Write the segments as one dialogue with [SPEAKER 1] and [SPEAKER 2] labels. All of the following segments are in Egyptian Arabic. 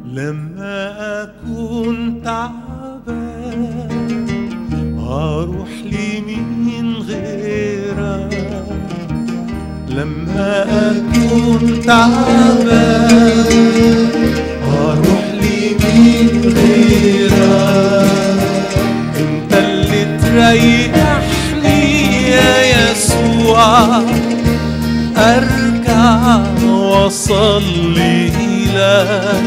[SPEAKER 1] لما أكون تعبان هروح لمين غيرك لما أكون تعبان هروح لمين غيرك انت اللي تريحني يا يسوع ارجع واصلي لك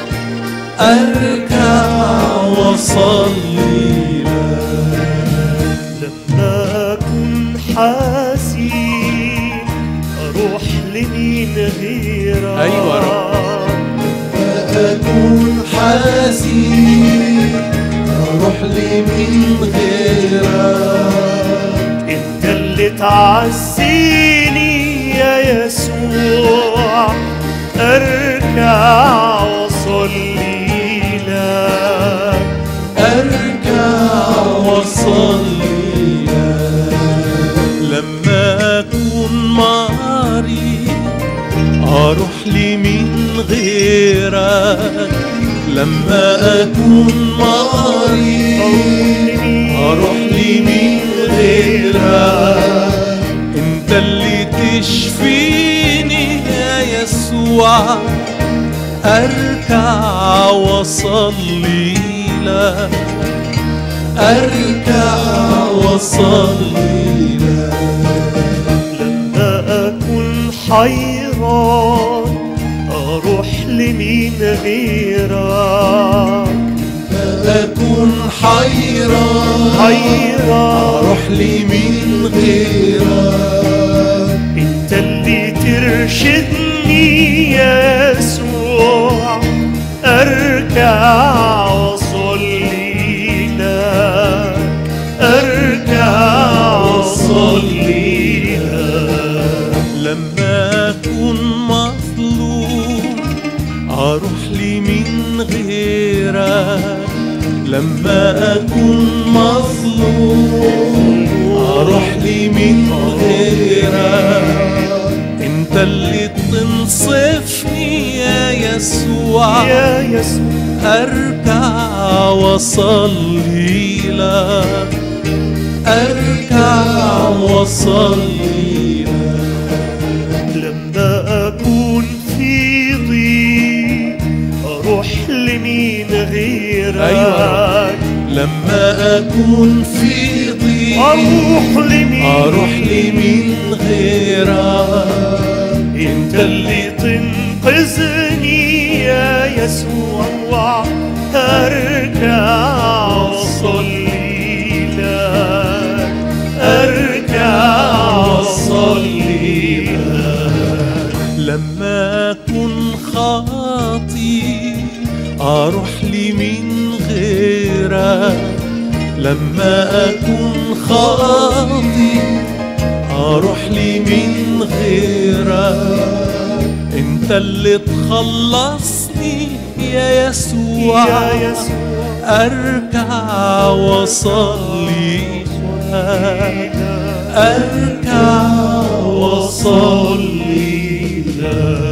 [SPEAKER 1] ارجع واصلي لك
[SPEAKER 2] لما أكون حزين أروح لمين غيرك
[SPEAKER 1] أيوة يا رب. أكون حزين أروح لمين غيرك
[SPEAKER 2] أنت اللي تعزيني يا يسوع أرجع وأصلي لك
[SPEAKER 1] أرجع وأصلي لك لما أكون مريض أروح لمين غيرك لما أكون مريض أروح لمين غيرك أنت اللي تشفيني يا يسوع أركع وأصلي لك أركع وأصلي لك
[SPEAKER 2] لما أكون حيران أروح لمين غيرك
[SPEAKER 1] أكون حيران
[SPEAKER 2] حيران
[SPEAKER 1] أروح لمين غيرك
[SPEAKER 2] انت اللي ترشدني يا يسوع ارجع واصلي لك ارجع واصلي لك
[SPEAKER 1] لما أكون مظلوم أروح لمين غيرك لما أكون مظلوم أروح لمين غيرك أنت اللي تنصفني يا يسوع
[SPEAKER 2] يا يسوع
[SPEAKER 1] أركع وأصلي لك أركع وأصلي لك
[SPEAKER 2] لما اكون في ضيق اروح لمين غيرك
[SPEAKER 1] أيوة. لما أكون في ضيق
[SPEAKER 2] اروح لمين
[SPEAKER 1] أروح لمين غيرك
[SPEAKER 2] انت اللي تنقذني يا يسوع ارجع واصلي لك ارجع واصلي لك
[SPEAKER 1] لما أكون خاطي أروح لمين غيرك لما أكون خاطي أروح لمين غيرك أنت اللي تخلصني يا يسوع
[SPEAKER 2] يا يسوع
[SPEAKER 1] أركع وأصلي لك أركع وأصلي لك